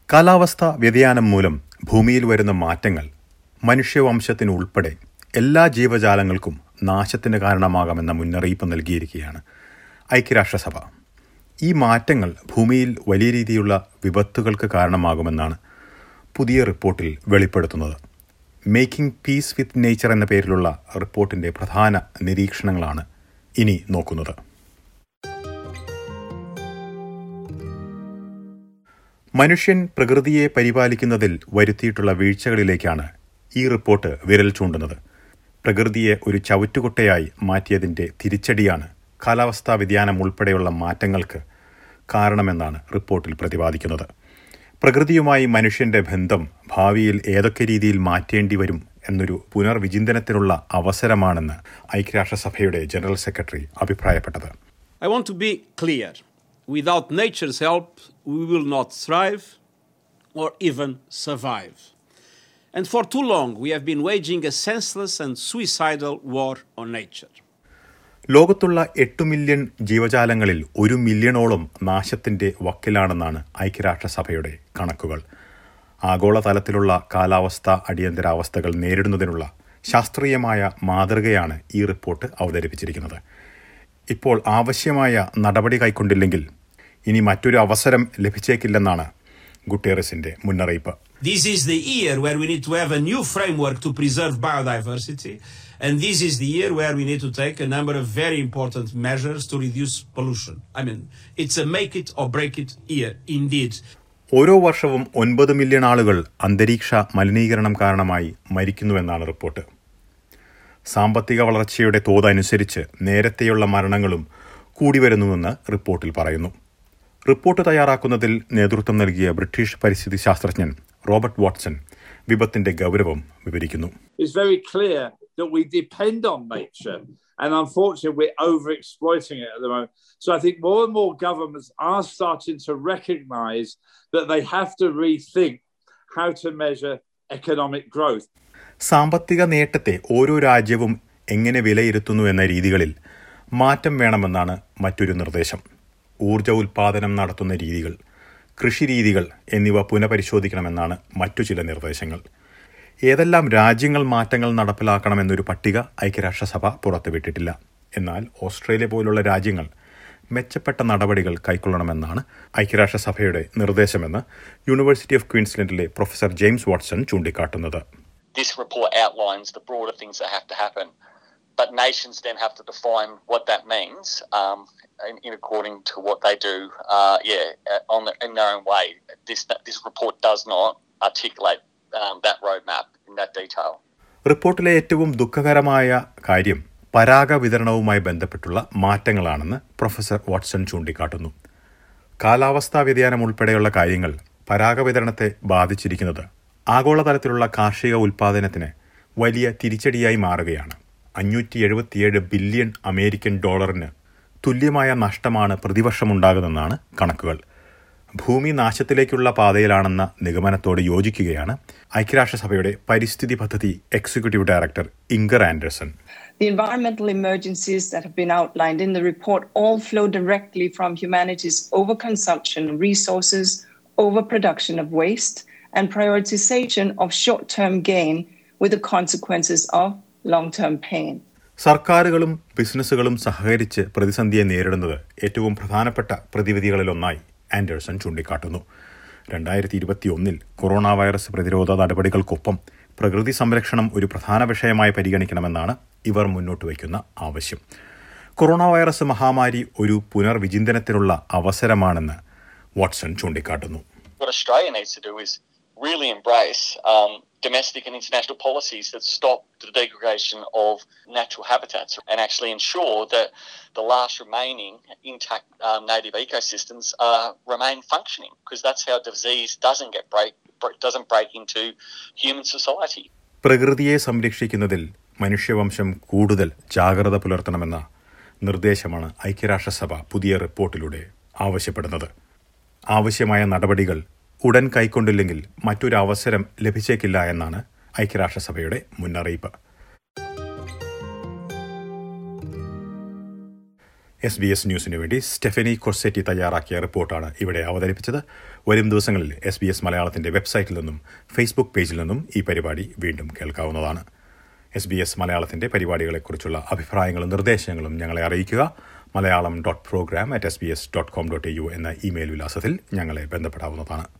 കാലാവസ്ഥാ വ്യതിയാനം മൂലം ഭൂമിയിൽ വരുന്ന മാറ്റങ്ങൾ മനുഷ്യവംശത്തിന് ഉൾപ്പെടെ എല്ലാ ജീവജാലങ്ങൾക്കും നാശത്തിന് കാരണമാകാമെന്ന മുന്നറിയിപ്പ് നൽകിയിരിക്കുകയാണ് ഐക്യരാഷ്ട്രസഭ ഈ മാറ്റങ്ങൾ ഭൂമിയിൽ വലിയ രീതിയിലുള്ള വിപത്തുകൾക്ക് കാരണമാകുമെന്നാണ് പുതിയ റിപ്പോർട്ടിൽ വെളിപ്പെടുത്തുന്നത് മേക്കിംഗ് പീസ് വിത്ത് നേച്ചർ എന്ന പേരിലുള്ള റിപ്പോർട്ടിന്റെ പ്രധാന നിരീക്ഷണങ്ങളാണ് ഇനി നോക്കുന്നത് മനുഷ്യൻ പ്രകൃതിയെ പരിപാലിക്കുന്നതിൽ വരുത്തിയിട്ടുള്ള വീഴ്ചകളിലേക്കാണ് ഈ റിപ്പോർട്ട് വിരൽ ചൂണ്ടുന്നത് പ്രകൃതിയെ ഒരു ചവറ്റുകുട്ടയായി മാറ്റിയതിന്റെ തിരിച്ചടിയാണ് കാലാവസ്ഥാ വ്യതിയാനം ഉൾപ്പെടെയുള്ള മാറ്റങ്ങൾക്ക് കാരണമെന്നാണ് റിപ്പോർട്ടിൽ പ്രതിപാദിക്കുന്നത് പ്രകൃതിയുമായി മനുഷ്യന്റെ ബന്ധം ഭാവിയിൽ ഏതൊക്കെ രീതിയിൽ മാറ്റേണ്ടി വരും എന്നൊരു പുനർവിചിന്തനത്തിനുള്ള അവസരമാണെന്ന് ഐക്യരാഷ്ട്രസഭയുടെ ജനറൽ സെക്രട്ടറി അഭിപ്രായപ്പെട്ടത് I want to be clear. Without nature's help, we will not thrive or even survive. And for too long, we have been waging a senseless and suicidal war on nature. ലോകത്തുള്ള എട്ട് million ജീവജാലങ്ങളിൽ ഒരു മില്യണോളം നാശത്തിന്റെ വക്കിലാണെന്നാണ് ഐക്യരാഷ്ട്രസഭയുടെ കണക്കുകൾ ആഗോളതലത്തിലുള്ള കാലാവസ്ഥ അടിയന്തരാവസ്ഥകൾ നേരിടുന്നതിനുള്ള ശാസ്ത്രീയമായ മാതൃകയാണ് ഈ റിപ്പോർട്ട് അവതരിപ്പിച്ചിരിക്കുന്നത് ഇപ്പോൾ ആവശ്യമായ നടപടി കൈക്കൊണ്ടില്ലെങ്കിൽ ഇനി മറ്റൊരു അവസരം ലഭിച്ചേക്കില്ലെന്നാണ് ഗുട്ടേറസിന്റെ മുന്നറിയിപ്പ് This is the year where we need to have a new framework to preserve biodiversity, and this is the year where we need to take a number of very important measures to reduce pollution. I mean, it's a make it or break it year, indeed. ഓരോ വർഷവും ഒൻപത് million ആളുകൾ അന്തരീക്ഷ മലിനീകരണം കാരണമായി മരിക്കുന്നുവെന്നാണ് report സാമ്പത്തിക വളർച്ചയുടെ തോതനുസരിച്ച് നേരത്തെയുള്ള മരണങ്ങളും കൂടിവരുന്നുവെന്ന് റിപ്പോർട്ടിൽ പറയുന്നു റിപ്പോർട്ട് തയ്യാറാക്കുന്നതിൽ നേതൃത്വം നൽകിയ ബ്രിട്ടീഷ് പരിസ്ഥിതി ശാസ്ത്രജ്ഞൻ റോബർട്ട് വാട്സൺ വിപത്തിന്റെ ഗൗരവം വിവരിക്കുന്നു It's very clear that we depend on nature, and unfortunately, we're overexploiting it at the moment. So I think more and more governments are starting to recognize that they have to rethink how to measure economic growth. സാമ്പത്തിക നേട്ടത്തെ ഓരോ രാജ്യവും എങ്ങനെ വിലയിരുത്തുന്നു എന്ന രീതികളിൽ മാറ്റം വേണമെന്നാണ് മറ്റൊരു നിർദ്ദേശം ഊർജ ഉൽപാദനം നടത്തുന്ന രീതികൾ കൃഷിരീതികൾ എന്നിവ പുനഃപരിശോധിക്കണമെന്നാണ് മറ്റു ചില നിർദ്ദേശങ്ങൾ ഏതെല്ലാം രാജ്യങ്ങൾ മാറ്റങ്ങൾ നടപ്പിലാക്കണമെന്നൊരു പട്ടിക ഐക്യരാഷ്ട്രസഭ പുറത്തുവിട്ടിട്ടില്ല എന്നാൽ ഓസ്ട്രേലിയ പോലുള്ള രാജ്യങ്ങൾ മെച്ചപ്പെട്ട നടപടികൾ കൈക്കൊള്ളണമെന്നാണ് ഐക്യരാഷ്ട്രസഭയുടെ നിർദ്ദേശമെന്ന് യൂണിവേഴ്സിറ്റി ഓഫ് ക്വീൻസ്ലൻഡിലെ പ്രൊഫസർ ജെയിംസ് വാട്സൺ ചൂണ്ടിക്കാട്ടുന്നത് this report outlines the broader things that have to happen. But nations then have to define what that means um, in, in according to what they do, uh, yeah, uh, on the, in their own way. This this report does not articulate um, that roadmap in that detail. റിപ്പോർട്ടിലെ ഏറ്റവും ദുഃഖകരമായ കാര്യം പരാഗ വിതരണവുമായി ബന്ധപ്പെട്ടുള്ള മാറ്റങ്ങളാണെന്ന് professor Watson ചൂണ്ടിക്കാട്ടുന്നു കാലാവസ്ഥാ വ്യതിയാനം ഉൾപ്പെടെയുള്ള കാര്യങ്ങൾ പരാഗ വിതരണത്തെ ബാധിച്ചിരിക്കുന്നത് ആഗോളതലത്തിലുള്ള കാർഷിക ഉൽപാദനത്തിന് വലിയ തിരിച്ചടിയായി മാറുകയാണ് അഞ്ഞൂറ്റി എഴുപത്തിയേഴ് ബില്യൺ അമേരിക്കൻ ഡോളറിന് തുല്യമായ നഷ്ടമാണ് പ്രതിവർഷമുണ്ടാകുന്നതെന്നാണ് കണക്കുകൾ ഭൂമി നാശത്തിലേക്കുള്ള പാതയിലാണെന്ന നിഗമനത്തോട് യോജിക്കുകയാണ് ഐക്യരാഷ്ട്രസഭയുടെ പരിസ്ഥിതി പദ്ധതി executive director Inger Andersen The environmental emergencies that have been outlined in the report all flow directly from humanity's overconsumption of resources, overproduction of waste, and prioritization of short term gain with the consequences of long term pain. സർക്കാരുകളും ബിസിനസ്സുകളും സഹകരിച്ച് പ്രതിസന്ധിയെ നേരിടുന്നത് ഏറ്റവും പ്രധാനപ്പെട്ട പ്രതിവിധികളിലൊന്നായി Anderson ചൂണ്ടിക്കാട്ടുന്നു രണ്ടായിരത്തി ഇരുപത്തിയൊന്നിൽ corona virus പ്രതിരോധ നടപടികൾക്കൊപ്പം പ്രകൃതി സംരക്ഷണം ഒരു പ്രധാന വിഷയമായി പരിഗണിക്കണമെന്നാണ് ഇവർ മുന്നോട്ട് വയ്ക്കുന്ന ആവശ്യം കൊറോണ വൈറസ് മഹാമാരി ഒരു പുനർവിചിന്തനത്തിനുള്ള അവസരമാണെന്ന് വാട്സൺ ചൂണ്ടിക്കാട്ടുന്നു What Australia needs to do is really embrace um, domestic and international policies that stop the degradation of natural habitats and actually ensure that the last remaining intact um, native ecosystems uh, remain functioning because that's how disease doesn't get break, doesn't break into human society. പ്രകൃതിയെ സംരക്ഷിക്കുന്നതിൽ മനുഷ്യവംശം കൂടുതൽ ജാഗ്രത പുലർത്തണമെന്ന നിർദ്ദേശമാണ് ഐക്യരാഷ്ട്രസഭ പുതിയ റിപ്പോർട്ടിലൂടെ ആവശ്യപ്പെടുന്നത് ആവശ്യമായ നടപടികൾ ഉടൻ കൈക്കൊണ്ടില്ലെങ്കിൽ മറ്റൊരു അവസരം ലഭിച്ചേക്കില്ല എന്നാണ് ഐക്യരാഷ്ട്രസഭയുടെ മുന്നറിയിപ്പ് എസ് ബി എസ് ന്യൂസിനു വേണ്ടി സ്റ്റെഫനി കൊർസെറ്റി തയ്യാറാക്കിയ റിപ്പോർട്ടാണ് ഇവിടെ അവതരിപ്പിച്ചത് വരും ദിവസങ്ങളിൽ എസ് ബി എസ് മലയാളത്തിന്റെ വെബ്സൈറ്റിൽ നിന്നും ഫേസ്ബുക്ക് പേജിൽ നിന്നും ഈ പരിപാടി വീണ്ടും കേൾക്കാവുന്നതാണ് എസ് ബി എസ് മലയാളത്തിന്റെ പരിപാടികളെക്കുറിച്ചുള്ള അഭിപ്രായങ്ങളും നിർദ്ദേശങ്ങളും ഞങ്ങളെ അറിയിക്കുക Malayalam dot program at S B S dot com dot A U എന്ന ഇമെയിൽ വിലാസത്തിൽ ഞങ്ങളെ ബന്ധപ്പെടാവുന്നതാണ്